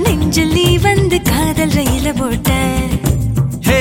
நெஞ்சில் நீ வந்து காதல் ரயில போட்ட ஹே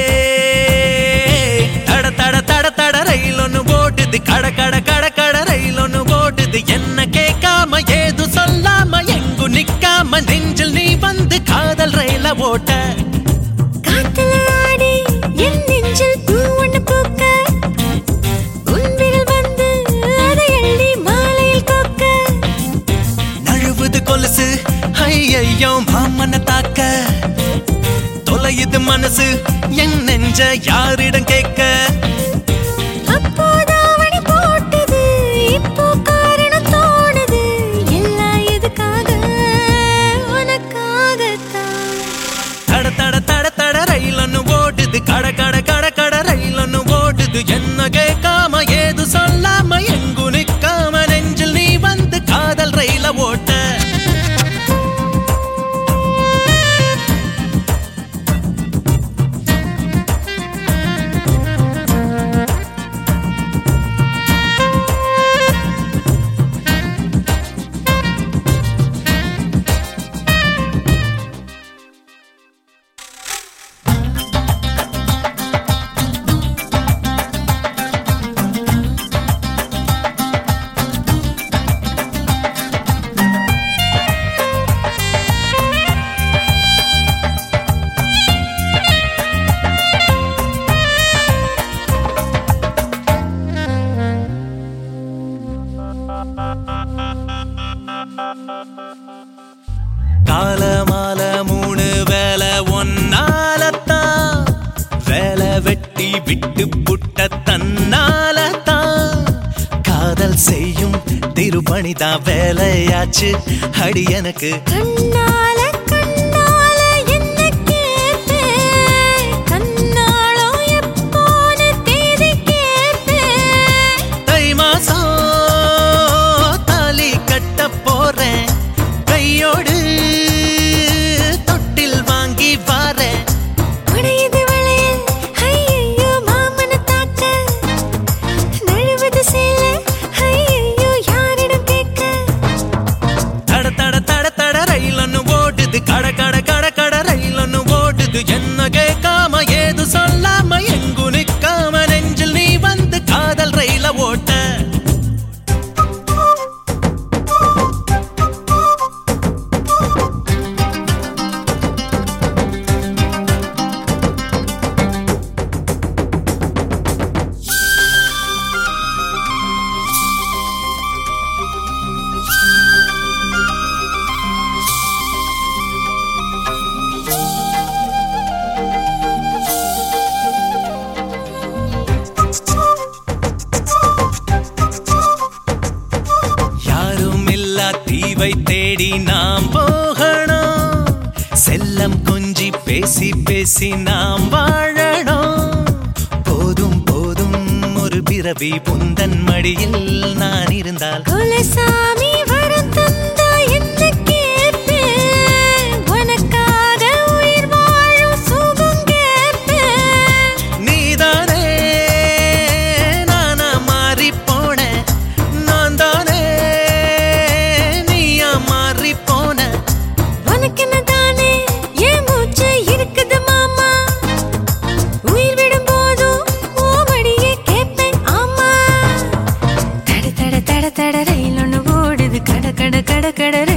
தட தட தட தட ரயில் ஒண்ணு ஓடுது கட கட கட கட ரயில் ஒண்ணு ஓடுது என்ன கேட்காம ஏது சொல்லாம எங்கு நிக்காம நெஞ்சில் நீ வந்து காதல் ரயில ஓட்ட காத்துல ஆடி என் நெஞ்சில் பூ ஒண்ணு பூக்க உன் விரல் வந்து அதை அள்ளி மாலையில் கோக்க நழுவுது கொலுசு ஐயையோ மாமன தாக்க தொலையுது மனசு என் நெஞ்ச யாரிடம் கேட்க அப்போதாவணி போட்டது இப்போ காரணம் தோணுது எல்லாம் எதுக்காக உனக்காகத்தான் தட தட தட தட ரயில் ஒண்ணு ஓடுது கட கட கட கட ரயில் ஒண்ணு ஓடுது என்ன கேட்காம ஏது சொல்லாம எங்கு நிக்காம நெஞ்சில் நீ வந்து காதல் ரயில ஓட்ட கால மால மூணு வேலை ஒன்னாலத்தான் வேலை வெட்டி விட்டு புட்ட தன்னாலத்தான் காதல் செய்யும் திருப்பணிதான் வேலையாச்சு அடி எனக்கு கண்ணால கண்ணால என்ன கேட்பேன் கண்ணாளோ எப்போன்னு தேதி கேட்பேன் தை மாசம் தாலி கட்ட போறேன் கையோடு தொட்டில் வாங்கி வாரேன் உடையுது வளையல் ஐயையோ மாமன தாக்க நழுவுது சேல ஐயையோ யாரிடம் கேட்க தட தட தட தட ரயில் ஒண்ணு ஓடுது கட கட கட கட ரயில் ஒண்ணு ஓடுது என்ன கேட்காம ஏது சொல்லாம எங்கு நிக்காம நெஞ்சில் நீ வந்து காதல் ரயில ஓட்ட யாரும் இல்லா தீவை தேடி நாம் போகணும் செல்லம் கொஞ்சி பேசி பேசி நாம் வாழணும் போதும் போதும் ஒரு பிறவி புந்தன் மடியில் நான் இருந்தால் குலசாமி வரம் தந்தா என்ன கேட்பேன் உனக்காக உயிர் வாழும் சுகம் கேட்பேன் நீதானே நானா மாறி போனேன் நான் தானே நீயா மாறி போனேன் உனக்கென்ன தானே என் மூச்சு இருக்குது மாமா உயிர் விடும் போதும் ஓமடியே கேட்பேன் ஆமா தட தட தட தட ரயில் ஒண்ணு ஓடுது கட கட கட கட